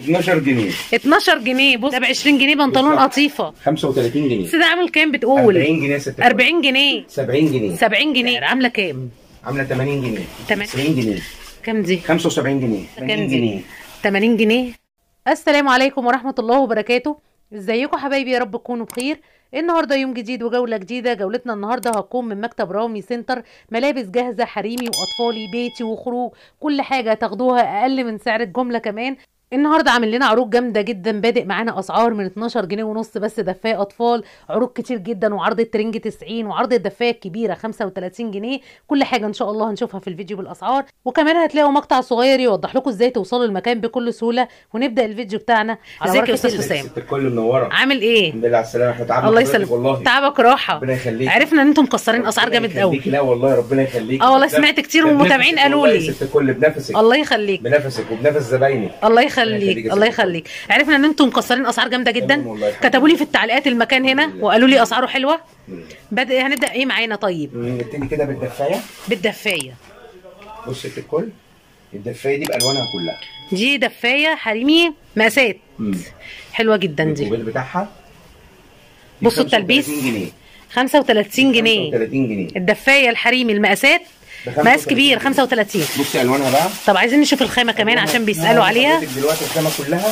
12 جنيه 12 جنيه بص ده ب 20 جنيه بنطلون بالظبط. قطيفه 35 جنيه بس ده عامل كام بتقول 40 جنيه يا ست الكل. 40 جنيه 70 جنيه 70 جنيه عامله كام عامله 80 جنيه تمام. 90 جنيه كام دي 75 جنيه كام 80 دي؟ جنيه 80 جنيه السلام عليكم ورحمة الله وبركاته ازيكم حبايبي يا رب تكونوا بخير النهارده يوم جديد وجولة جديدة جولتنا النهارده هتكون من مكتب رامي سنتر ملابس جاهزة حريمي واطفالي بيتي وخروج كل حاجة تاخدوها اقل من سعر الجملة كمان النهارده عامل لنا عروض جامده جدا بادئ معانا اسعار من 12 جنيه ونص بس دفايه اطفال عروض كتير جدا وعرض الترنج 90 وعرض الدفايه الكبيره 35 جنيه كل حاجه ان شاء الله هنشوفها في الفيديو بالاسعار وكمان هتلاقوا مقطع صغير يوضح لكم ازاي توصلوا المكان بكل سهوله ونبدا الفيديو بتاعنا على ازيك بركة يا استاذ الله. حسام ست الكل منوره عامل ايه الحمد لله على السلامه احنا تعبنا الله حضرتك يسلمك والله تعبك راحه ربنا يخليك عرفنا ان انتم مكسرين اسعار ربنا جامد قوي يخليك. لا والله ربنا يخليك اه والله بنفسك- سمعت كتير ده والمتابعين بنفسك قالوا والله لي. يا ست الكل بنفسك الله يخليك بنفسك وبنفس زباينك الله يخليك يخليك يا الله ست يخليك عرفنا ان انتم مكسرين اسعار جامده جدا تمام والله الحمد كتبوا لي في التعليقات المكان هنا الحمد لله. وقالوا لي اسعاره حلوه مم. بدأ هنبدا ايه معانا طيب نبتدي كده بالدفايه بالدفايه بص ست الكل الدفايه دي بالوانها كلها دي دفايه حريمي مقاسات مم. حلوه جدا دي الكوبيل بتاعها دي بصوا 35 التلبيس. جنيه 35 جنيه 35 جنيه الدفايه الحريمي المقاسات ب مقاس 35 كبير جنيه. 35 بصي الوانها بقى طب عايزين نشوف الخامه كمان عشان بيسالوا آه، عليها حضرتك دلوقتي الخامه كلها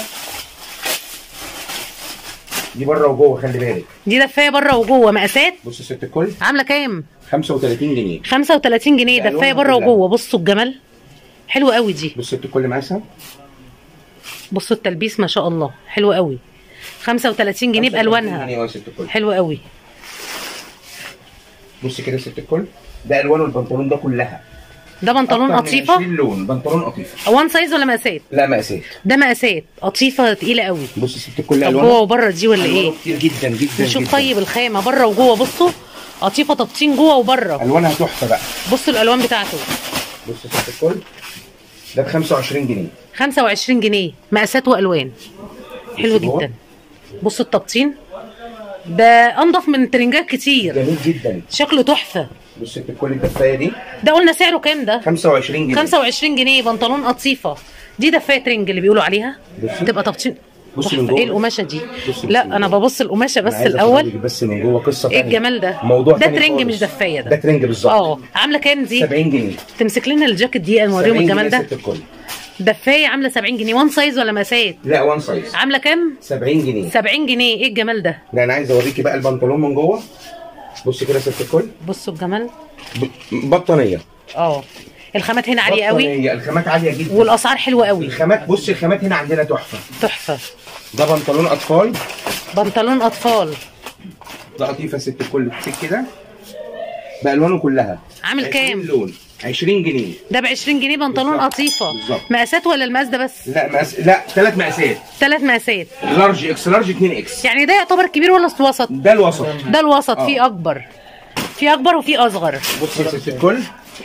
دي بره وجوه خلي بالك دي دفايه بره وجوه مقاسات بص ست الكل عامله كام 35 جنيه 35 جنيه بألوانها دفايه بره كلها. وجوه بصوا الجمال حلو قوي دي بص ست الكل مقاسها بصوا التلبيس ما شاء الله حلو قوي 35 جنيه 35 بالوانها جنيه يا ست الكل حلو قوي بص كده ست الكل ده الوان البنطلون ده كلها ده بنطلون أكتر من قطيفه 20 لون بنطلون قطيفه وان سايز ولا مقاسات لا مقاسات ده مقاسات قطيفه تقيله قوي بص ست الكل طب الوانها جوه وبره دي ولا ايه ألوانه كتير جدا جدا نشوف جدا. طيب الخامه بره وجوه بصوا قطيفه تبطين جوه وبره الوانها تحفه بقى بصوا الالوان بتاعته بص ست الكل ده ب 25 جنيه 25 جنيه مقاسات والوان حلو بص جوه. جدا بصوا التبطين ده انضف من ترنجات كتير جميل جدا شكله تحفه بص ست الكل الدفايه دي ده قلنا سعره كام ده 25 جنيه 25 جنيه بنطلون قطيفه دي دفايه ترنج اللي بيقولوا عليها بصي. تبقى تبطين بصي تحفة. من جوه. ايه القماشه دي بصي لا من انا جوه. ببص القماشه بس أنا عايز الاول أفرجك بس من جوه قصه ايه تانية. الجمال ده موضوع ده تاني ترنج خالص. مش دفايه ده ده ترنج بالظبط اه عامله كام دي 70 جنيه تمسك لنا الجاكيت دي نوريهم 70 الجمال جنيه ده ست الكل دفايه عامله 70 جنيه وان سايز ولا مقاسات لا وان سايز عامله كام 70 جنيه 70 جنيه ايه الجمال ده لا انا عايز اوريكي بقى البنطلون من جوه بص كده ست الكل بصوا الجمال ب- بطانيه اه الخامات هنا عاليه قوي بطانيه الخامات عاليه جدا والاسعار حلوه قوي الخامات بص الخامات هنا عندنا تحفه تحفه ده بنطلون اطفال بنطلون اطفال ده قطيفه ست الكل تسيب كده بالوانه كلها عامل 20 كام؟ لون 20 جنيه ده ب 20 جنيه بنطلون بالظبط. قطيفه بالظبط. مقاسات ولا المقاس ده بس لا مقاس لا ثلاث مقاسات ثلاث مقاسات لارج اكس لارج 2 اكس يعني ده يعتبر كبير ولا وسط ده الوسط ده الوسط آه. فيه اكبر فيه اكبر وفيه اصغر بص يا ست الكل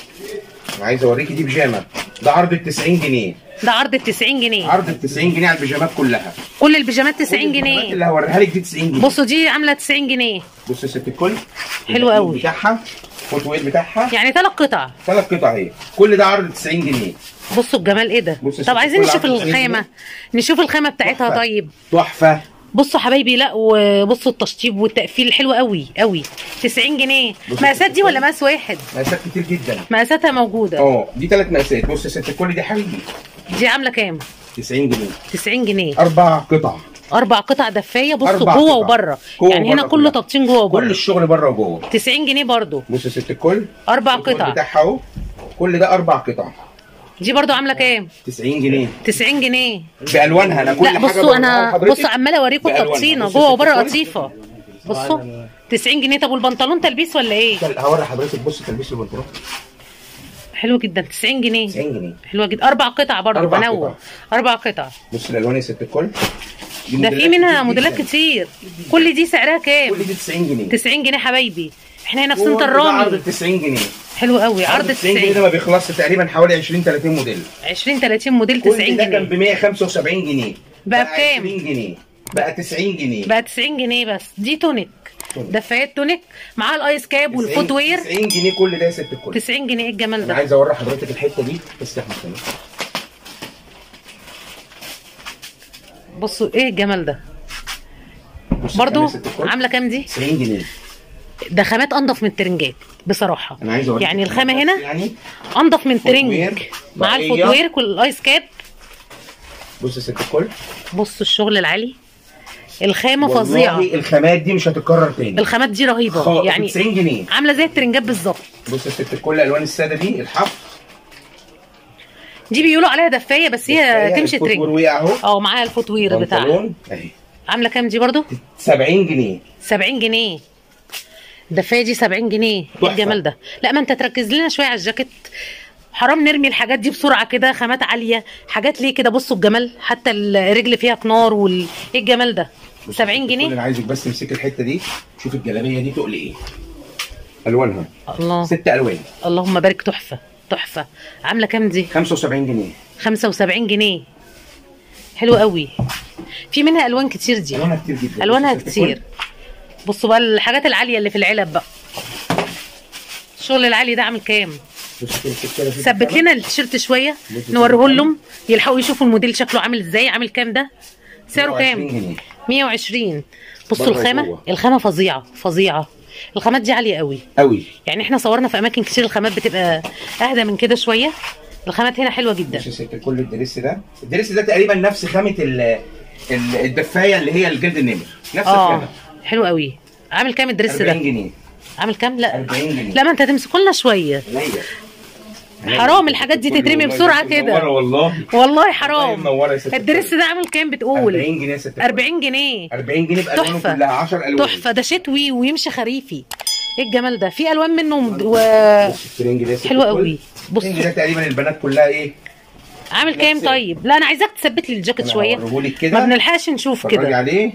عايز اوريكي دي بيجامه ده عرض ب 90 جنيه ده عرض ب 90 جنيه عرض ب 90 جنيه على البيجامات كلها كل البيجامات 90 كل البيجامات جنيه اللي هوريها لك دي 90 جنيه بصوا دي عامله 90 جنيه بص يا ست الكل حلو قوي. بتاعها فوت وير بتاعها يعني ثلاث قطع ثلاث قطع اهي كل ده عرض 90 جنيه بصوا الجمال ايه ده بص يا طب ست عايزين كل نشوف عرض 90 الخامه نشوف الخامه بتاعتها تحفة. طيب تحفه بصوا حبايبي لا وبصوا التشطيب والتقفيل حلو قوي قوي 90 جنيه بص مقاسات دي ولا مقاس واحد مقاسات كتير جدا مقاساتها موجوده اه دي ثلاث مقاسات بص يا ست الكل دي حبيبي دي عامله كام 90 جنيه 90 جنيه اربع قطع اربع قطع دفايه بصوا أربع جوه قطع. وبره جوه يعني هنا وبره كله كلها. تبطين جوه كل وبره الشغل بره وجوه 90 جنيه برضو بص يا ست الكل اربع الكل قطع بتاعها اهو كل ده اربع قطع دي برضو عامله كام 90 جنيه 90 جنيه بالوانها انا كل لا حاجه بصوا بوريها انا لحضرتك بصوا عماله اوريكم بألوانها. التبطينه بص يا جوه ست وبره الكل. قطيفه بصوا 90 جنيه طب والبنطلون تلبيس ولا ايه هوري حضرتك بص تلبيس البنطلون حلو جدا 90 جنيه 90 جنيه حلوه جدا اربع قطع برضو أربع بنوع اربع قطع بص الالوان يا ست الكل دي ده في موديلات منها كتير موديلات جداً. كتير كل دي سعرها كام كل دي 90 جنيه 90 جنيه حبايبي احنا هنا في كل سنتر ده عرض رامي 90 جنيه حلو قوي عرض 90 جنيه ده 90 ما بيخلصش تقريبا حوالي 20 30 موديل 20 30 موديل كل 90 ده كان ب جنيه 175 جنيه بقى بكام؟ 20 جنيه بقى 90 جنيه بقى 90 جنيه بس دي تونيك تونيك. دفايات تونيك معاها الايس كاب والفوت وير 90 جنيه كل ده يا ست الكل 90 جنيه ايه الجمال انا ده عايز اوري حضرتك الحته دي بس احنا بصوا ايه الجمال ده بص برضو كام يا ست الكل؟ عامله كام دي 90 جنيه ده خامات انضف من الترنجات بصراحه انا عايز اوريك يعني الخامات الخامه بس هنا يعني انضف من ترنج فوتوير، مع بقية. الفوتوير والايس كاب بص يا ست الكل بصوا الشغل العالي الخامه والله فظيعه الخامات دي مش هتتكرر تاني الخامات دي رهيبه خالص يعني 90 جنيه عامله زي الترنجات بالظبط بص يا ست الكل الالوان الساده دي الحف دي بيقولوا عليها دفايه بس هي تمشي الفوتوير ترنج وقع اهو اه معاها الفوتوير بتاعها بنطلون اهي عامله كام دي برضو 70 جنيه 70 جنيه الدفايه دي 70 جنيه ايه تحفة. الجمال ده لا ما انت تركز لنا شويه على الجاكيت حرام نرمي الحاجات دي بسرعه كده خامات عاليه حاجات ليه كده بصوا الجمال حتى الرجل فيها كنار وال ايه الجمال ده بص 70 كل جنيه انا عايزك بس تمسكي الحته دي شوف الجلابيه دي تقل ايه الوانها الله ست الوان اللهم بارك تحفه تحفه عامله كام دي 75 جنيه 75 جنيه حلو قوي في منها الوان كتير دي الوانها كتير جدا الوانها بص يا ست كتير الكل. بصوا بقى الحاجات العاليه اللي في العلب بقى الشغل العالي ده عامل كام بص كده ست كده في ثبت الكتابة. لنا التيشيرت شويه بص نوريه كده. لهم يلحقوا يشوفوا الموديل شكله عامل ازاي عامل كام ده سعره 120 كام جنيه 120 بصوا بره الخامه وجوه. الخامه فظيعه فظيعه الخامات دي عاليه قوي قوي يعني احنا صورنا في اماكن كتير الخامات بتبقى اهدى من كده شويه الخامات هنا حلوه جدا بص يا ست الكل الدريس ده الدريس ده تقريبا نفس خامه ال- ال- الدفايه اللي هي الجلد النمر نفس اه الخامه حلو قوي عامل كام الدريس 40 ده جنيه عامل كام لا 40 جنيه لا ما انت تمسكوا لنا شويه عينيا. حرام الحاجات دي كله تترمي والله بسرعه منورة كده والله والله حرام منوره يا ست الدريس الكل. ده عامل كام 40 بتقول جنيه يا ست الكل. 40 جنيه 40 جنيه بالوانه تحفة. كلها 10 الوان تحفه ده شتوي ويمشي خريفي ايه الجمال ده في الوان منه و... بص الترنج ده يا ست حلوة الكل. قوي. بص. الترنج ده تقريبا البنات كلها ايه عامل كام نفس- طيب لا انا عايزاك تثبت لي الجاكيت أنا شويه هوريهولك ما كده بنلحقش نشوف اتفرجي كده عليه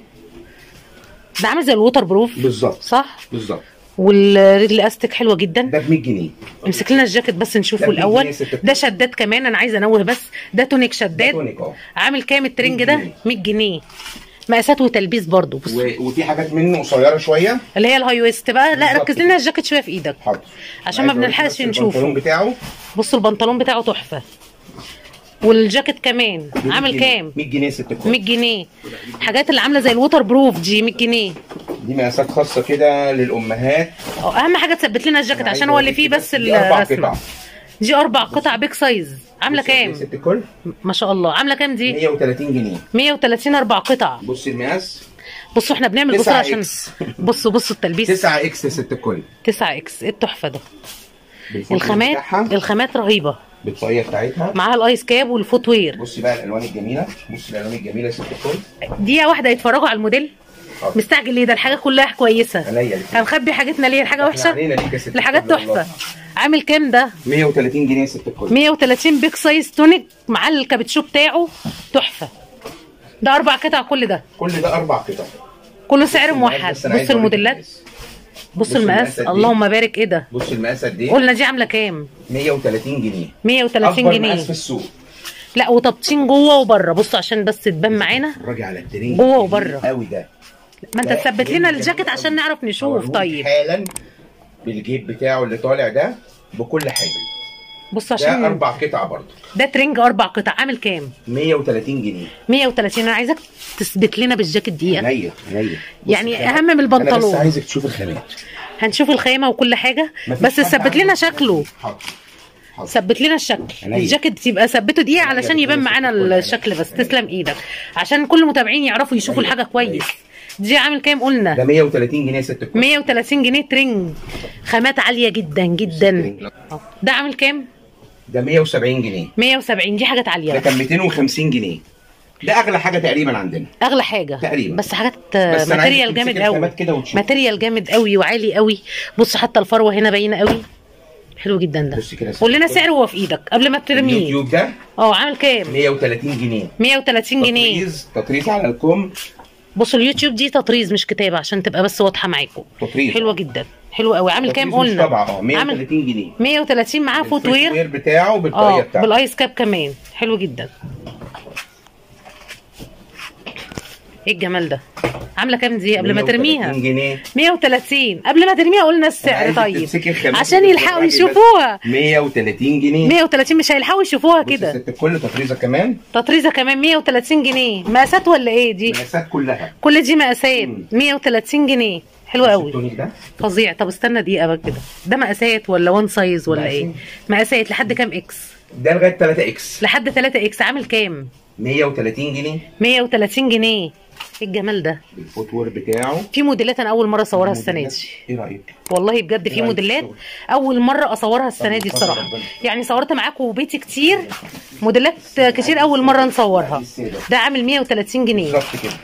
ده عامل زي الووتر بروف بالظبط صح بالظبط والرجل استك حلوه جدا ده ب 100 جنيه امسك لنا الجاكيت بس نشوفه ده بجنيه الاول يا ست الكل. ده شداد كمان انا عايزه انوه بس ده تونيك ده شداد تونيك اه عامل كام الترنج 100 ده جنيه. 100 جنيه مقاسات وتلبيس برضو بص و- وفي حاجات منه قصيره شويه اللي هي الهاي ويست بقى لا بالظبط ركز لنا الجاكيت شويه في ايدك حاضر عشان ما عايز أوريك بنلحقش بس نشوفه. البنطلون بتاعه بصوا البنطلون بتاعه تحفه والجاكيت كمان ب 100 عامل جنيه. كام 100 جنيه يا ست الكل 100 جنيه حاجات اللي عامله زي الووتر بروف دي 100 جنيه دي مقاسات خاصه كده للامهات أه، اهم حاجه تثبت لنا الجاكيت أنا عشان عايز هو اللي أوريك فيه كده. بس دي أربع الرسمه قطع. دي اربع قطع بيج سايز عامله بص يا كام ست الكل ما شاء الله عامله كام دي 130 جنيه 130 اربع قطع بص المقاس بصوا احنا بنعمل بصوا 9 عشان إكس. بصوا بصوا التلبيس 9 اكس يا ست الكل 9 اكس ايه التحفه ده بالفوطة الخامات بتاعها، الخامات رهيبه بالطاقيه بتاعتها معاها الايس كاب والفوت وير بصي بقى الالوان الجميله بصي الالوان الجميله يا ست الكل دقيقه واحده يتفرجوا على الموديل حاضر. مستعجل ليه ده الحاجه كلها كويسه عينيا الاتنين. هنخبي حاجتنا ليه الحاجه إحنا وحشه علينا ليك يا ست لحاجات الكل والله. تحفه عامل كام ده 130 جنيه يا ست الكل 130 بيك سايز تونيك مع الكابتشو بتاعه تحفه ده اربع قطع كل ده كل ده اربع قطع كله سعر بص موحد المقاس، أنا عايز بص أوريك الموديلات المقاس. بص بص المقاس المقاس قد إيه؟ اللهم بارك ايه ده بص المقاس قد ايه قلنا دي عامله كام 130 جنيه 130 اكبر جنيه مقاس في السوق لا وطابطين جوه وبره بصوا عشان بس تبان معانا اتفرجي على الترينج جوه وبره. قوي ده ما انت ده تثبت ترينج لنا جميل الجاكيت قوي. عشان نعرف نشوف هوريهولك طيب حالا بالجيب بتاعه اللي طالع ده بكل حاجه بصوا ده عشان اربع قطع برضه ده ترنج اربع قطع عامل كام 130 جنيه 130 انا عايزاك تثبت لنا بالجاكيت دقيقه عينيا عينيا يعني بص الخامات. اهم من انا بس البنطلون عايزك تشوف الخامات هنشوف الخيمه وكل حاجه مفيش بس حد تثبت لنا عنده- شكله حاضر حاضر ثبت لنا الشكل عينيا. الجاكيت يبقى ثبته دقيقه عينيا علشان بكل يبان ست معانا كل عينيا. الشكل بس تسلم ايدك عشان كل المتابعين يعرفوا يشوفوا عينيا. الحاجه كويس عينيا. دي عامل كام قلنا ده 130 جنيه يا ست الكل 130 جنيه ترنج خامات عاليه جدا جدا ده عامل كام ده 170 جنيه 170 دي حاجات عاليه ده بقى. كان 250 جنيه ده اغلى حاجه تقريبا عندنا اغلى حاجه تقريبا. بس حاجات بس أنا عايزك ماتيريال تمسك جامد قوي الخامات كده وتشوف. ماتيريال جامد قوي وعالي قوي بص حتى الفروه هنا باينه قوي حلو جدا ده بصي كده يا ست قول لنا الكل. سعره وهو في ايدك قبل ما ترميه اليوتيوب ده اه عامل كام 130 جنيه 130 جنيه تطريز تطريز على الكم بصوا اليوتيوب دي تطريز مش كتابه عشان تبقى بس واضحه معاكم تطريز حلوه جدا حلوه قوي عامل كام تطريز مش قلنا طبعا اه عامل 130 جنيه 130 معاه فوت وير الفوت وير بتاعه بالطاقيه اه بتاعته بالايس كاب كمان حلو جدا ايه الجمال ده عامله كام دي قبل ما 130 ترميها جنيه 130 قبل ما ترميها قلنا السعر عايزك طيب تمسكي الخميس عشان اللي يلحقوا بتطلعي بس. يشوفوها 130 جنيه 130 مش هيلحقوا يشوفوها بصي كده ست الكل تطريزه كمان تطريزه كمان 130 جنيه مقاسات ولا ايه دي المقاسات كلها كل دي مقاسات مم. 130 جنيه حلو قوي التونيك ده فظيع طب استنى دقيقه بقى كده ده مقاسات ولا وان سايز ولا ايه مقاسات لحد كام اكس ده لغايه 3 اكس لحد 3 اكس عامل كام 130 جنيه 130 جنيه ايه الجمال ده الفوت وير بتاعه في موديلات انا اول مره اصورها السنه موديلات. دي ايه رايك والله بجد في رأيك موديلات في الشغل؟ اول مره اصورها السنه طب دي اتفضل بصراحه ربنا. يعني صورت معاكم بيتي كتير موديلات كتير اول مره نصورها ده عامل 130 جنيه بالظبط كده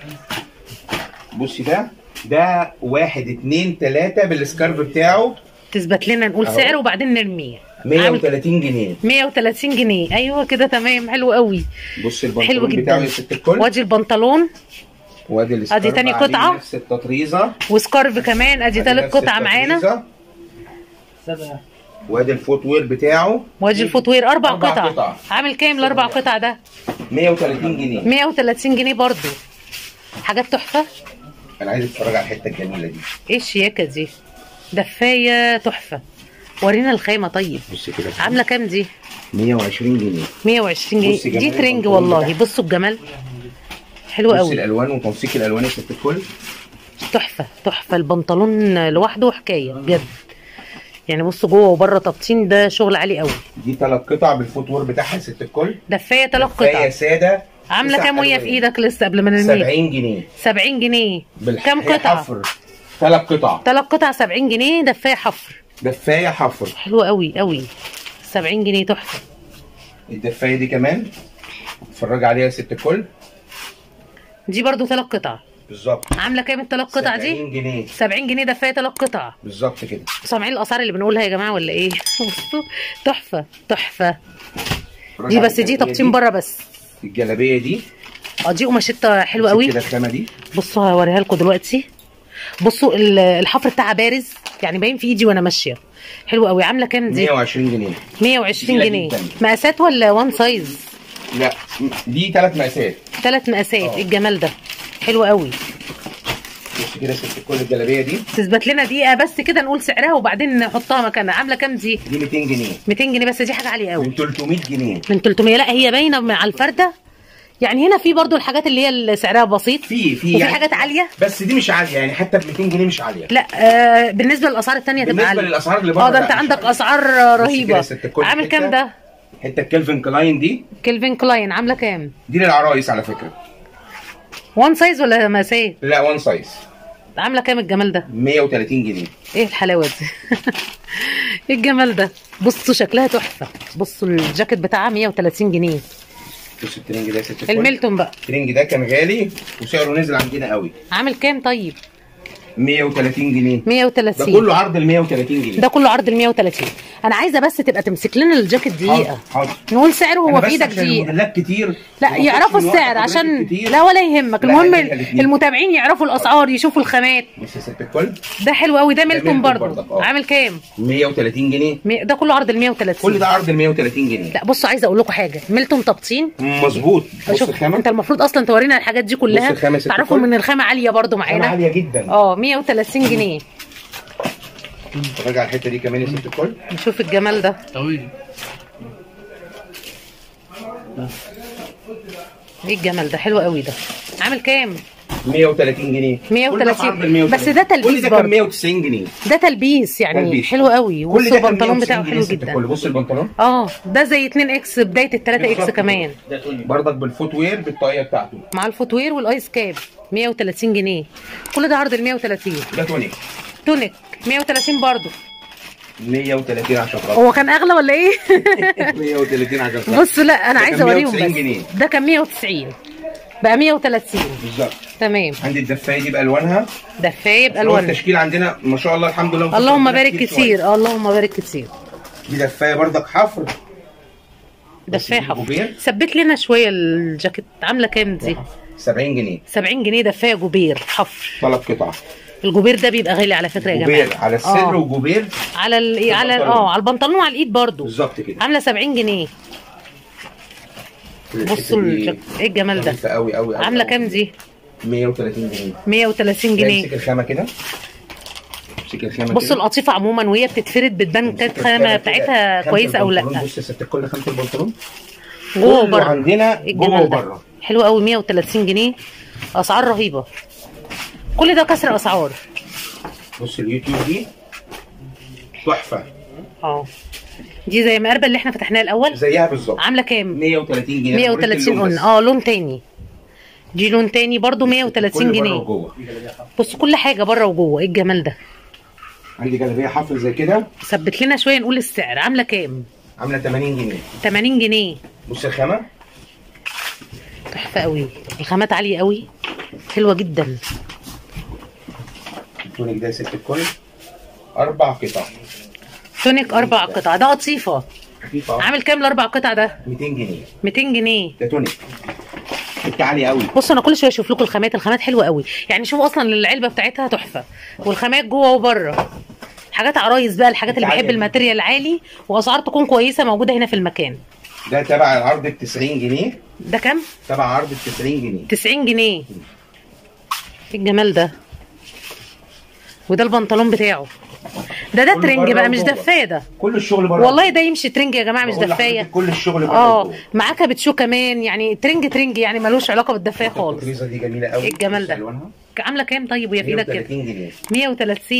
بصي ده ده واحد اتنين تلاتة بالسكارف بتاعه تثبت لنا نقول أهو. سعره وبعدين نرميه عامل 130 جنيه 130 جنيه ايوه كده تمام حلو قوي بصي حلو البنطلون جدا بتاعه يا ست الكل وادي البنطلون وادي السكارف أدي تاني عليه قطعة. نفس التطريزه وسكارف كمان ادي أدي تالت نفس قطعه معانا التطريزة. وادي الفوت وير بتاعه وادي الفوتوير اربع أربع قطع قطع. عامل كام الاربع قطع ده 130 جنيه 130 جنيه برضو حاجات تحفه انا عايز اتفرج على الحته الجميله دي ايه الشياكه دي دفايه تحفه ورينا الخيمه طيب بصي كده عامله كام دي 120 جنيه 120 جنيه بصي دي جمال ترنج البنطلون والله ده. بصوا الجمال حلو بصي قوي الالوان وتنسيق الالوان يا ست الكل تحفه تحفه البنطلون لوحده حكايه بجد يعني بصوا جوه وبره تبطين ده شغل عالي قوي دي ثلاث قطع بالفوت وير بتاعها يا ست الكل دفايه ثلاث دفاية قطع ساده عامله تسع كام وهي في ألوان. ايدك لسه قبل ما نرميها 70 جنيه 70 جنيه بالح- كام هي قطعه حفر ثلاث قطع ثلاث قطع 70 جنيه دفايه حفر دفايه حفر حلو قوي قوي 70 جنيه تحفه الدفايه دي كمان اتفرج عليها يا ست الكل دي برضو ثلاث قطع بالظبط عامله كام الثلاث قطع دي 70 جنيه 70 جنيه دفايه ثلاث قطع بالظبط كده سامعين الاسعار اللي بنقولها يا جماعه ولا ايه بصوا تحفه تحفه اتفرج دي على بس دي الجلابية تبطين بره بس الجلابيه دي اه دي قماشتها حلوه بصي قوي كده الخامه دي بصوا هوريها لكم دلوقتي بصوا ال- الحفر بتاعها بارز يعني باين في ايدي وانا ماشيه حلو قوي عامله كام دي 120 جنيه 120 جميلة جنيه جداً. مقاسات ولا وان سايز لا دي ثلاث مقاسات ثلاث مقاسات اه. ايه الجمال ده حلو قوي بص كده يا ست الكل الجلابيه دي تثبت لنا دقيقه بس كده نقول سعرها وبعدين نحطها مكانها عامله كام دي دي 200 جنيه 200 جنيه بس دي حاجه عاليه قوي من 300 جنيه من 300 لا هي باينه مع الفرده يعني هنا في برضو الحاجات اللي هي اللي سعرها بسيط في في وفي يعني حاجات عاليه بس دي مش عاليه يعني حتى ب 200 جنيه مش عاليه لا آه بالنسبه للاسعار الثانيه تبقى بالنسبه عاليه للاسعار اللي بره اه ده لا، انت مش عندك عالية. اسعار كده رهيبه يا ست الكل عامل كام حتة. ده حته كيلفن كلاين دي كيلفين كلاين عامله كام دي للعرايس على فكره وان سايز ولا مقاسات لا وان سايز عامله كام الجمال ده 130 جنيه ايه الحلاوه دي ايه الجمال ده بصوا شكلها تحفه بصوا الجاكيت بتاعها 130 جنيه بص الترنج ده يا ست الكل الميلتون بقى الترنج ده كان غالي وسعره نزل عندنا قوي عامل كام طيب 130 جنيه ده 130 كله عرض ال 130 جنيه ده كله عرض ال 130 انا عايزه بس تبقى تمسك لنا الجاكيت حاضر دقيقه حاضر نقول سعره أنا هو بس في ايدك عشان دقيقه الموديلات كتير لا وما يعرفوا أخدش من وقت السعر حضرتك عشان كتير. لا ولا يهمك لا، المهم هيبقى الاتنين. المتابعين يعرفوا الاسعار يشوفوا الخامات بص يا ست الكل ده حلو قوي ده ميلتون ميلتون برضه برضك، اه. عامل كام 130 جنيه مي- ده كله عرض ال 130 كل ده عرض ال 130 جنيه لا بصوا عايزه اقول لكم حاجه ميلتون تبطين مظبوط بص شوف الخامه انت المفروض اصلا تورينا الحاجات دي كلها بص الخامة يا ست تعرفوا الكل. ان الخامه عاليه برضو خامه معانا عاليه جدا اه 130 جنيه راجع الحته دي كمان يا ست الكل نشوف الجمال ده طويل ايه الجمال ده حلو قوي ده عامل كام 130 جنيه 130. كل ده في عرض ال 130. بس ده تلبيس كل ده كان برضه. 190 جنيه ده تلبيس يعني تلبيس. حلو قوي كل بصوا ده كان البنطلون 190 بتاعه جنيه حلو ست الكل. جدا بص البنطلون اه ده زي 2 اكس بدايه ال 3 اكس بالظبط كمان ده توني برضك بالفوت وير بالطاقيه بتاعته مع الفوتوير والايس كاب 130 جنيه كل ده عرض ال 130 ده تونيك تونيك 130 برضو 130 عشان خاطر هو كان اغلى ولا ايه 130 عشان خاطر بصوا لا انا ده عايزه كان اوريهم 190 بس جنيه. ده كان 190 بقى 130 بالظبط تمام عندي الدفايه دي بالوانها دفايه هو بالوان التشكيل عندنا ما شاء الله الحمد لله اللهم عندنا بارك شوية. كتير اه اللهم بارك كتير دي دفايه برضك حفر دفايه دي حفر جوبير. ثبت لنا شويه الجاكيت عامله كام دي 70 جنيه 70 جنيه دفايه جوبير حفر ثلاث قطع الجوبير ده بيبقى غالي على فكره يا جماعه جوبير على الصدر آه. وجوبير على ال... على ال- البنطلون. اه على البنطلون وعلى الايد برضو بالظبط كده عامله 70 جنيه بصوا الجاك- ايه الجمال ده قوي قوي عامله كام دي 130 جنيه 130 امسك جنيه الخامه كده امسك الخامه بصوا كده. القطيفه عموما وهي بتتفرد بتبان امسك كانت الخامة خامه كده. بتاعتها خامة كويسه او البنطلون. لا بص يا ست الكل خامه البنطلون جوه كله وبره عندنا إيه جوه الجمال ده؟ وبره حلو قوي 130 جنيه اسعار رهيبه كل ده كسر اسعار بص اليوتيوب دي تحفه اه دي زي مقربه اللي احنا فتحناها الاول زيها بالظبط عامله كام 130 جنيه 130 قلنا اه لون تاني دي لون تاني برضو 130 جنيه جوه بص كل حاجه بره وجوه ايه الجمال ده عندي جلابيه حفل زي كده ثبت لنا شويه نقول السعر عامله كام عامله 80 جنيه 80 جنيه بص الخامه تحفه قوي الخامات عاليه قوي حلوه جدا التونيك ده يا ست الكل اربع قطع تونيك اربع قطع ده قطيفه خفيفه عامل كام الاربع قطع ده 200 جنيه 200 جنيه ده تونيك حته عاليه قوي بصوا انا كل شويه اشوف لكم الخامات الخامات حلوه قوي يعني شوفوا اصلا العلبه بتاعتها تحفه والخامات جوه وبره حاجات عرايس بقى الحاجات اللي عالية بحب جدا. الماتيريال العالي واسعار تكون كويسه موجوده هنا في المكان ده تبع العرض ب 90 جنيه ده كام تبع عرض ب 90 جنيه 90 جنيه ايه الجمال ده وده البنطلون بتاعه ده ده كله ترنج بره بقى مش وجوه. دفايه ده كل الشغل بره والله ده يمشي ترنج يا جماعه مش بقول لحضرتك دفايه كل الشغل بره اه وجوه. معاه كابتشو كمان يعني ترنج ترنج يعني ملوش علاقه بالدفايه خالص التطريزه دي جميله قوي ايه الجمال بص ده؟ ألوانها. عامله كام طيب وهي في ايدك كده 130 جنيه 130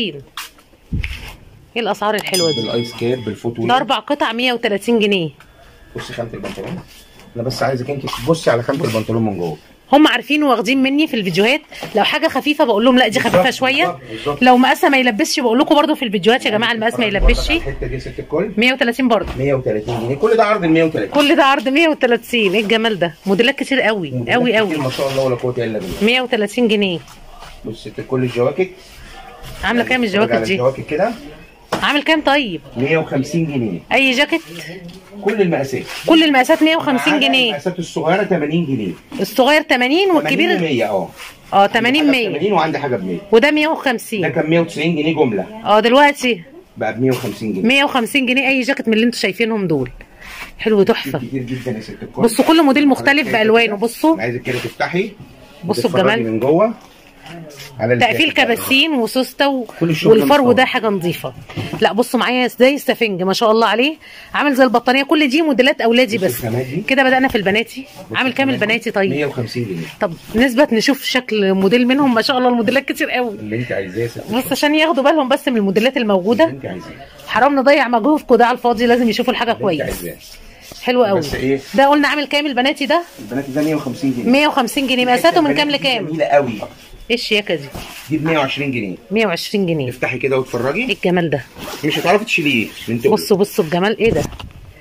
ايه الاسعار الحلوه دي بالايس كاب بالفوت ده اربع قطع 130 جنيه بص خامه البنطلون انا بس عايزك انت تبصي على خامه البنطلون من جوه هم عارفين واخدين مني في الفيديوهات لو حاجه خفيفه بقول لهم لا دي خفيفه بالظبط، شويه بالظبط، بالظبط. لو مقاسها ما يلبسش بقول لكم برده في الفيديوهات يا جماعه المقاس ما يلبسش الحته دي ست الكل 130 برضه 130 جنيه كل ده عرض ال 130 كل ده عرض 130 ايه الجمال ده موديلات كتير قوي قوي كتير قوي ما شاء الله ولا قوه الا بالله 130 جنيه بص ست الكل الجواكت عامله كام اتفرج الجواكت على دي الجواكت كده عامل كام طيب 150 جنيه اي جاكيت كل المقاسات كل المقاسات 150 معانا جنيه المقاسات الصغيره 80 جنيه الصغير 80 80 والكبير 100 اه اه 80 100 80 وعندي حاجه ب 100 وده ده 150 كان 190 جنيه جمله اه دلوقتي بقى ب 150 جنيه 150 جنيه اي جاكيت من اللي انتوا شايفينهم دول حلو تحفه كتير جدا يا ست الكل بصوا كل موديل مختلف بالوانه بصوا انا عايزك كده تفتحي بصوا وتتفرجي الجمال. من جوه على تقفيل الجاكيت بقى. كباسين وسوسته و... كل الشغل ده والفرو مصور. ده حاجه نظيفه لا بصوا معايا زي السفنج ما شاء الله عليه عامل زي البطانيه كل دي موديلات اولادي بص بس الخامات دي. كده بدانا في البناتي بص عامل كام الخامات دي. البناتي طيب 150 جنيه طب نثبت نشوف شكل موديل منهم ما شاء الله الموديلات كتير قوي اللي انت عايزاه يا ست الكل. بس عشان ياخدوا بالهم بس من الموديلات اللي الموجوده انت عايزاه حرام نضيع مجهودكم ده على الفاضي لازم يشوفوا الحاجه اللي انت كويس عايزاه حلو قوي بس ايه ده قلنا عامل كام البناتي ده البنات ده 150 جنيه 150 جنيه مقاساته من كام البنات دي لكام جميله قوي ايه الشياكه دي دي ب 120 جنيه 120 جنيه افتحي كده ايه واتفرجي الجمال ده مش هتعرفي تشيليه من تقل. بصوا بصوا الجمال ايه ده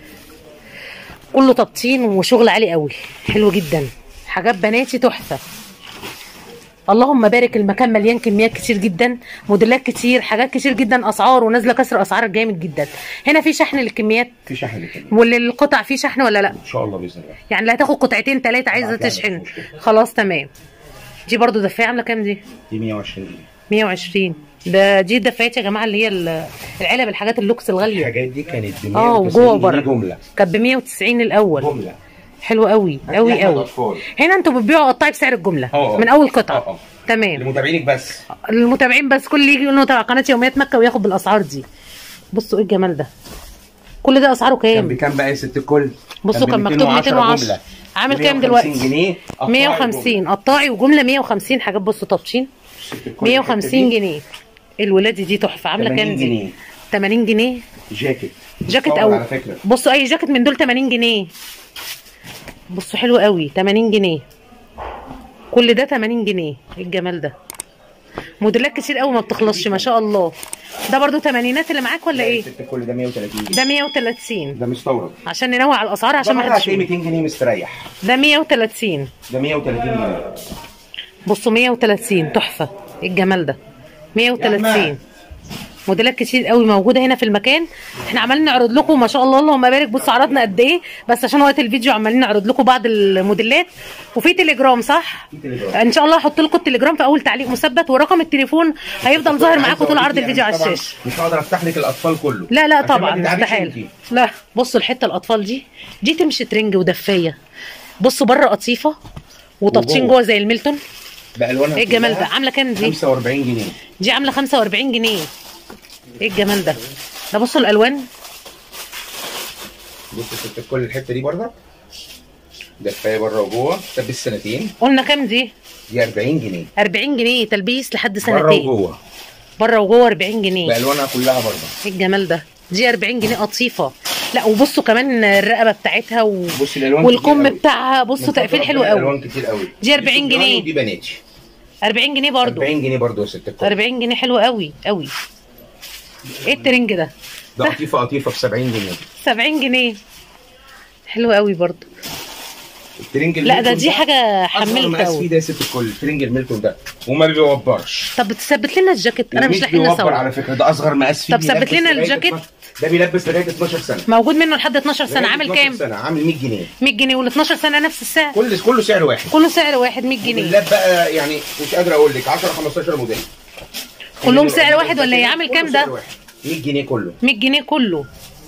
كله تبطين وشغل عالي قوي حلو جدا حاجات بناتي تحفه اللهم بارك المكان مليان كميات كتير جدا موديلات كتير حاجات كتير جدا اسعار ونازله كسر اسعار جامد جدا هنا في شحن للكميات في شحن كده وللقطع في شحن ولا لا ان شاء الله باذن الله يعني اللي هتاخد قطعتين ثلاثه عايزه هتعمل تشحن مش مشكلة. خلاص تمام دي برضو دفايه عامله كام دي دي 120 جنيه 120 ده دي الدفايات يا جماعه اللي هي ال- العلب الحاجات اللوكس الغاليه الحاجات دي كانت ب اه 190 وجوه جنيه وبره جمله كانت ب 190 الاول جمله حلو قوي هات قوي لحمة قوي أطفال. هنا انتوا بتبيعوا قطاعي بسعر الجمله اه. من اول قطعه اه، اه. تمام لمتابعينك بس المتابعين بس كل اللي يجي يقول انه تبع قناه يوميات مكه وياخد بالاسعار دي بصوا ايه الجمال ده كل ده اسعاره كان كام بكام بقى يا ست الكل بصوا ب كان مكتوب 210 جملة. عامل كام 150 دلوقتي جنيه قطاعي 150 قطاعي وجمله 150 حاجات بصوا تبشين ست الكل 150 الحتة دي جنيه الولادي دي تحفه عامله 80 كام دي جنيه. 80 جنيه جاكيت جاكيت مستورد او على فكره بصوا اي جاكيت من دول 80 جنيه بصوا حلو قوي 80 جنيه كل ده 80 جنيه ايه الجمال ده موديلات كتير قوي ما بتخلصش ما شاء الله ده برضو تمانينات اللي معاك ولا ايه ست الكل ده 130 جنيه ده 130 ده مستورد عشان ننوع على الاسعار عشان ده ما مرة حدش هتلاقيه يقول. 200 جنيه مستريح ده 130 ده 130 جنيه بصوا 130 تحفه ايه الجمال ده يا 130 أحمد. موديلات كتير قوي موجوده هنا في المكان احنا عمالين نعرض لكم ما شاء الله اللهم بارك بصوا عرضنا قد ايه بس عشان وقت الفيديو عمالين نعرض لكم بعض الموديلات وفي تليجرام صح في تليجرام. ان شاء الله هحط لكم التليجرام في اول تعليق مثبت ورقم التليفون هيفضل ظاهر معاكم طول عرض الفيديو على طبعاً الشاشه مش هقدر افتح لك الاطفال كله لا لا عشان طبعا ما تتعبيش مستحيل انتي. لا بصوا الحته الاطفال دي دي تمشي ترنج ودفايه بصوا بره قطيفه وتبطين وجوه. جوه زي الميلتون بالوانها ايه الجمال ده كلها عامله كام دي 45 جنيه دي عامله 45 جنيه ايه الجمال ده ده بصوا الالوان بص يا ست الكل الحته دي بره دفايه بره وجوه تلبس سنتين قلنا كام دي دي 40 جنيه 40 جنيه تلبيس لحد بره سنتين وجوه بره وجوه 40 جنيه بالوانها كلها برضه ايه الجمال ده دي 40 جنيه قطيفه لا وبصوا كمان الرقبه بتاعتها و... بص الالوان والكم كتير قوي. بتاعها بصوا من تقفيل فضل حلو ربنا قوي الالوان كتير قوي دي 40 صبياني جنيه. ودي بناتي 40 جنيه برضو 40 جنيه برضه يا ست الكل 40 جنيه حلو قوي قوي ايه الترنج ده ده قطيفه قطيفه ب 70 جنيه 70 جنيه حلو قوي برضو الترنج لا ده الميلتون دي حاجه اصغر حملت مقاس فيه قوي ده يا ست الكل الترنج الميلتون ده وما بيوبرش طب بتثبت لنا الجاكيت انا مش ومش لاحقين بيوبر نصور على فكره ده اصغر مقاس فيه طب ثبت بيلبس لنا لغاية الجاكيت. 12 ده بيلبس لغايه 12 سنه موجود منه لحد 12 سنه لغاية عامل 12 كام سنه عامل 100 جنيه 100 جنيه وال 12 سنه نفس السعر كل كله سعر واحد كله سعر واحد 100 جنيه اللاب بقى يعني مش قادر اقول لك 10 15 موديل كلهم سعر واحد ولا ايه عامل كله كام سعر ده واحد. 100 جنيه كله 100 جنيه كله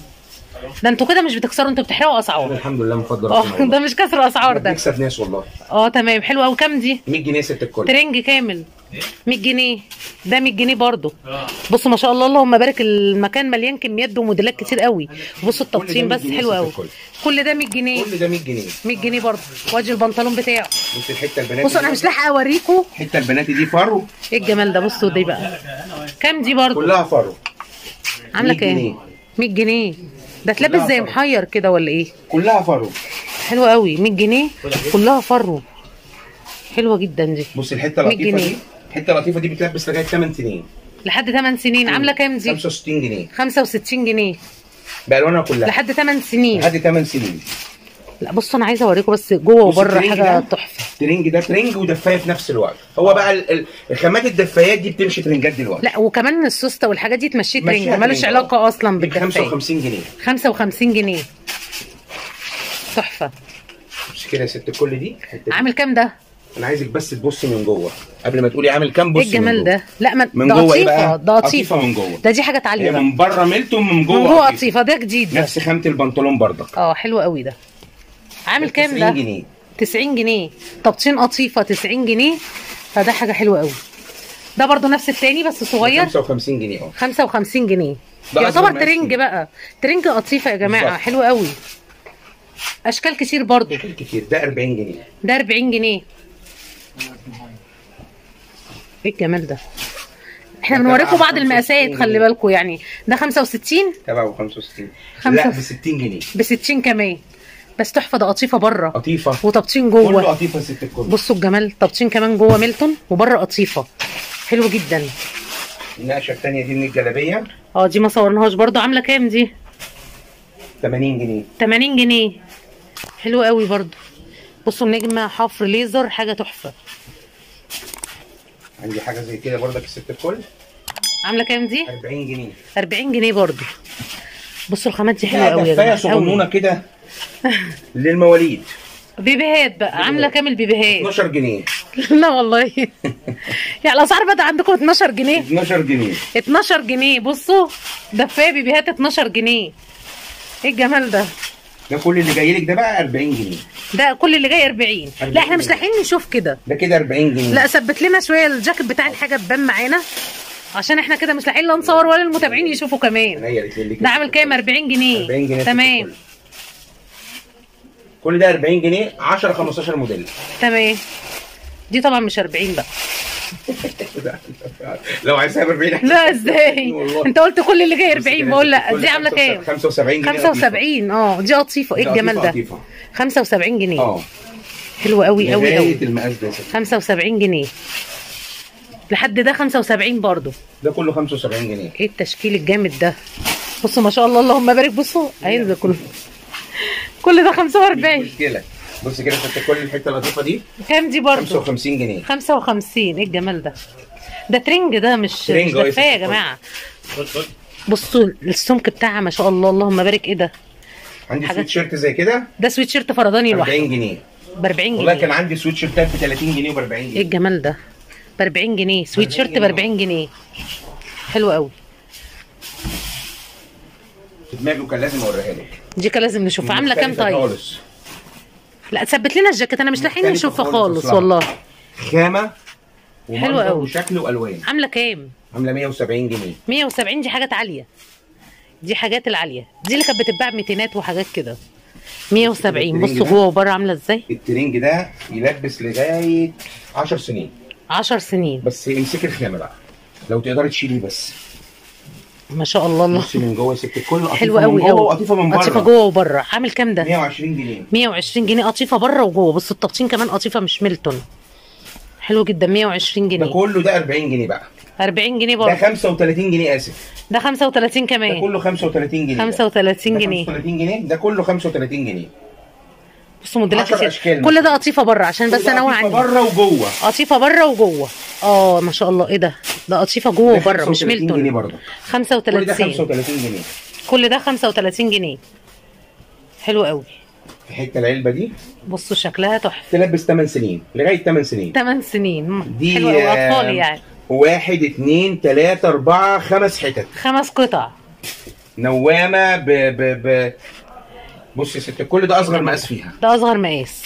ده انتوا كده مش بتكسروا انتوا بتحرقوا اسعار الحمد لله من فضل اه ربنا ده والله. مش كسر اسعار ده بنكسب ناس والله اه تمام حلو قوي كام دي 100 جنيه ست الكل ترنج كامل 100 جنيه ده 100 جنيه برضو بصوا ما شاء الله اللهم بارك المكان مليان كميات وموديلات كتير قوي بصوا التبطين ده بس 100 جنيه حلو ست قوي الكل. كل ده 100 جنيه كل ده 100 جنيه 100 جنيه برضو وادي البنطلون بتاعه بص الحته البنات بصوا انا مش لاحقه اوريكم الحته البناتي دي فرو ايه الجمال ده بصوا دي بقى كام دي برضو كلها فرو عامله 100 جنيه. كام 100 جنيه ده تلبس زي فرو. محير كده ولا ايه كلها فرو حلوه قوي 100 جنيه كلها فرو حلوه جدا دي بص الحته 100 اللطيفه جنيه. دي الحته اللطيفه دي بتلبس لغايه 8 سنين لحد 8 سنين عامله كام دي 65 جنيه 65 جنيه بالوانها كلها لحد 8 سنين لحد 8 سنين لا بصوا انا عايزه اوريكم بس جوه بص وبره الترنج حاجه ده. تحفه ترنج ده ترنج ودفايه في نفس الوقت هو بقى ال- ال- الخامات الدفايات دي بتمشي ترنجات دلوقتي لا وكمان السوسته والحاجات دي تمشيه ترنج مشيها ملوش ترنج. علاقه اصلا دي ب بالدفايه 55 جنيه 55 جنيه تحفه مش كده يا ست الكل دي الحتة دي. عامل كام ده انا عايزك بس تبصي من جوه قبل ما تقولي عامل كام ايه بصي الجمال من جوه. ده لا ما من ده جوه ايه قطيفه بقى ده قطيفه من جوه ده دي حاجه عاليه هي بقى من بره ميلتون من جوه من جوه قطيفة. قطيفه ده جديد ده نفس خامه البنطلون برضك اه حلو قوي ده عامل كام 90 ده جنيه 90 جنيه تبطين قطيفه 90 جنيه فده حاجه حلوه قوي ده برضو نفس التاني بس صغير 55 جنيه اه 55 جنيه ده يعتبر أصغر مقاس ترنج فيه. بقى ترنج قطيفه يا جماعه بالظبط. حلو قوي اشكال كتير برضو شكل كتير ده 40 جنيه ده 40 جنيه ايه الجمال ده احنا ده بنوريكم تبع بعض 65 المقاسات خلي جنيه. بالكم يعني ده 65 تبعه 65 خمسة لا وس- ب 60 جنيه ب 60 كمان بس تحفه ده قطيفه بره قطيفه وتبطين كله جوه قطيفه ست الكل بصوا الجمال تبطين كمان جوه ميلتون وبره قطيفه حلو جدا النقشه الثانيه دي من الجلابيه اه دي ما صورناهاش برضو عامله كام دي 80 جنيه 80 جنيه حلو قوي برضو بصوا النجمه حفر ليزر حاجه تحفه عندي حاجه زي كده برضك الست الكل عامله كام دي 40 جنيه 40 جنيه برضو بصوا الخامات دي حلوه فيها قوي يا دفايه جماعه صغنونه قوي. كده للمواليد بيبيهات بقى عامله كام البيبيهات 12 جنيه لا والله يعني الاسعار بدا عندكم 12 جنيه 12 جنيه 12 جنيه بصوا دفايه بيبيهات 12 جنيه ايه الجمال ده ده كل اللي جاي لك ده بقى 40 جنيه ده كل اللي جاي 40 لا احنا مش لاحقين نشوف كده ده كده 40 جنيه لا ثبت لنا شويه الجاكيت بتاع الحاجه تبان معانا عشان احنا كده مش لاحقين لا نصور ولا المتابعين يشوفوا كمان هي قالت لي ده عامل كام 40 جنيه 40 جنيه تمام ست الكل. كل ده 40 جنيه 10 15 موديل تمام دي طبعا مش 40 بقى لو عايزها ب 40 لا ازاي والله. انت قلت كل اللي جاي بص 40 كده بقول لا كل دي عامله كام 75 جنيه 75 اه دي قطيفه ايه ده الجمال قطيفة ده قطيفة. 75 جنيه اه حلو قوي قوي لغاية قوي المقاس ده يا ست. 75 جنيه لحد ده 75 برضو ده كله 75 جنيه ايه التشكيل الجامد ده بصوا ما شاء الله اللهم بارك بصوا هينزل كله كل ده مش 45 مشكله بص كده ست كل الحته اللطيفه دي كام دي برضو 55 جنيه 55 ايه الجمال ده ده ترنج ده مش ترنج مش اه يا دفايه يا ست جماعه بصوا السمك بتاعها ما شاء الله اللهم بارك ايه ده عندي حاجات- سويت شيرت زي كده ده سويت شيرت فرداني لوحده 40 جنيه ب 40 والله كان جنيه عندي سويت شيرتات ب 30 جنيه وب 40 ايه جنيه الجمال ده ب 40 جنيه سويت 40 شيرت ب جنيه. 40 جنيه حلو قوي في دماغي وكان لازم اوريها لك دي كان لازم نشوفها عامله كام مختلفة طيب خالص لا ثبت لنا الجاكيت انا مش لاحقين مختلفة نشوفها خالص خالص بصراحة. والله خامه حلو ومنظر قوي. وشكل والوان عامله كام عامله 170 جنيه 170 دي حاجات عاليه دي حاجات العاليه دي اللي كانت بتتباع بميتينات وحاجات كده 170 الترنج بصوا ده؟ جوه وبره عامله ازاي الترنج ده يلبس لغايه 10 سنين 10 سنين بس امسكي الخامه بقى لو تقدري تشيليه بس ما شاء الله الله بصي من جوه ست الكل قطيفه حلو من قوي جوه قوي وقطيفه من بره قطيفه جوه وبره عامل كام ده 120 جنيه 120 جنيه قطيفه بره وجوه بصوا التبطين كمان قطيفه مش ميلتون حلو جدا 120 ده جنيه كله ده 40 جنيه بقى 40 جنيه ده برضه 35 جنيه اسف ده 35 ده كمان كله 35 جنيه ده. 35 ده جنيه 35 جنيه ده كله 35 جنيه بصوا موديلات 10 كتير أشكال كل ده قطيفه بره عشان بس ده انوع قطيفة عندي بره وجوه قطيفه بره وجوه اه ما شاء الله ايه ده ده قطيفه جوه ده وبره مش 35 جنيه ميلتون برضه كل ده 35 35 جنيه كل ده 35 جنيه حلو قوي في حته العلبه دي بصوا شكلها تحفه تلبس 8 سنين لغايه 8 سنين 8 سنين مم. دي حلو قوي آه، اطفال يعني واحد اتنين تلاتة أربعة خمس حتت خمس قطع نوامة ب ب ب بص يا ست كل ده أصغر مقاس فيها ده اصغر مقاس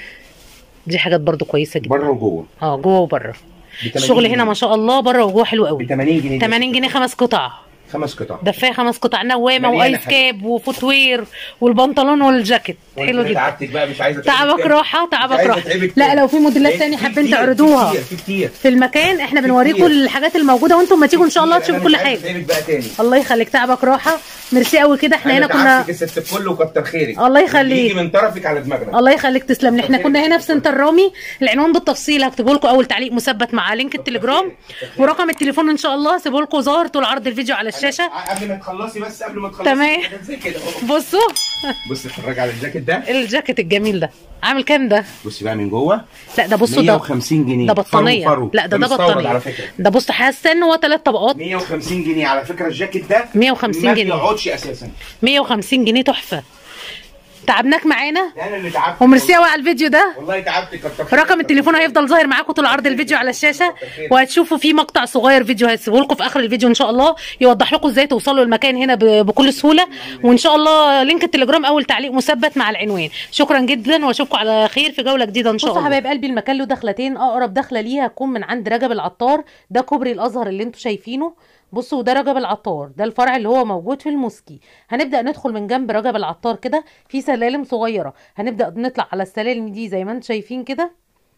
دي حاجات برضو كويسه جدا بره وجوه اه جوه وبره ب 80 الشغل هنا جنيه. ما شاء الله بره وجوه حلو ب قوي 80 جنيه 80 جنيه خمس قطع خمس قطع دفايه خمس قطع نوامه مليانة وايس حاجة. كاب وفوت وير والبنطلون والجاكيت وأنت حلو جدا تعبتك بقى مش عايزة تعبك تاني. راحه مش تعبك عايزة راحه تعبك لا تاني. لو في موديلات في- تاني في حابين كتير، تعرضوها في كتير في كتير في المكان احنا في بنوريكم كتير. الحاجات الموجوده وانتم ما تيجوا ان شاء الله أنا تشوفوا مش كل عايز حاجه أتعبك بقى تاني الله يخليك تعبك راحه ميرسي قوي كده احنا أنا هنا كنا تعبتك يا ست الكل وكتر خيرك الله يخليك. يجي من طرفك على دماغنا الله يخليك تسلم لي احنا كنا هنا في سنتر رامي العنوان بالتفصيل هكتبه لكم اول تعليق مثبت مع لينك التليجرام ورقم التليفون ان شاء الله هسيبه لكم ظاهر طول عرض الفيديو على الشاشه قبل ما تخلصي بس قبل ما تخلصي تمام. حاجات زي كده أهو. بصوا بص اتفرج على الجاكيت ده الجاكيت الجميل ده عامل كام ده بصي بقى من جوه لا ده بصوا ده 150 جنيه ده بطانيه فرو فرو. لا ده ده مستورد بطانيه على فكره ده بص حاسه ان هو ثلاث طبقات 150 جنيه على فكره الجاكيت ده 150 ما جنيه. بيقعدش اساسا 150 جنيه تحفه تعبناك معانا ده انا اللي تعبت وميرسي قوي على الفيديو ده والله تعبت كتر خيرك. رقم التليفون هيفضل ظاهر معاكم طول عرض الفيديو على الشاشه وهتشوفوا فيه مقطع صغير فيديو هسيبه لكم في اخر الفيديو ان شاء الله يوضح لكم ازاي توصلوا المكان هنا ب- بكل سهوله وان شاء الله لينك التليجرام اول تعليق مثبت مع العنوان شكرا جدا واشوفكم على خير في جوله جديده ان شاء الله بصوا حبايب قلبي المكان له دخلتين اقرب دخله ليها هتكون من عند رجب العطار ده كوبري الازهر اللي انتم شايفينه بصوا ده رجب العطار ده الفرع اللي هو موجود في المسكي هنبدا ندخل من جنب رجب العطار كده في سلالم صغيره هنبدا نطلع على السلالم دي زي ما انتم شايفين كده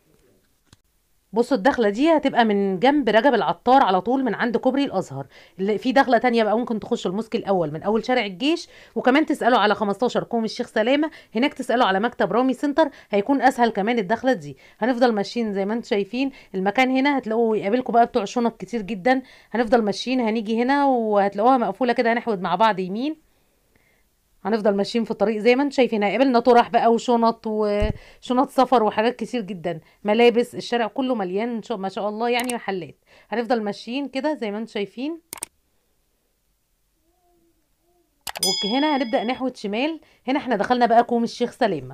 بصوا الدخلة دي هتبقى من جنب رجب العطار على طول من عند كوبري الأزهر اللي في دخلة تانية بقى ممكن تخشوا المسك الأول من أول شارع الجيش وكمان تسألوا على 15 كوم الشيخ سلامة هناك تسألوا على مكتب رامي سنتر هيكون أسهل كمان الدخلة دي هنفضل ماشيين زي ما انتم شايفين المكان هنا هتلاقوا يقابلكم بقى بتوع شنط كتير جدا هنفضل ماشيين هنيجي هنا وهتلاقوها مقفولة كده هنحود مع بعض يمين هنفضل ماشيين في الطريق زي ما انتم شايفين هيقابلنا طرح بقى وشنط وشنط سفر وحاجات كتير جدا ملابس الشارع كله مليان شو- ما شاء الله يعني محلات هنفضل ماشيين كده زي ما انتم شايفين وهنا هنبدأ نحوت شمال هنا احنا دخلنا بقى كوم الشيخ سلامة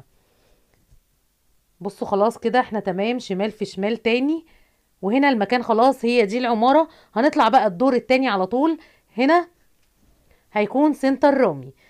بصوا خلاص كده احنا تمام شمال في شمال تاني وهنا المكان خلاص هي دي العمارة هنطلع بقى الدور التاني على طول هنا هيكون سنتر رامي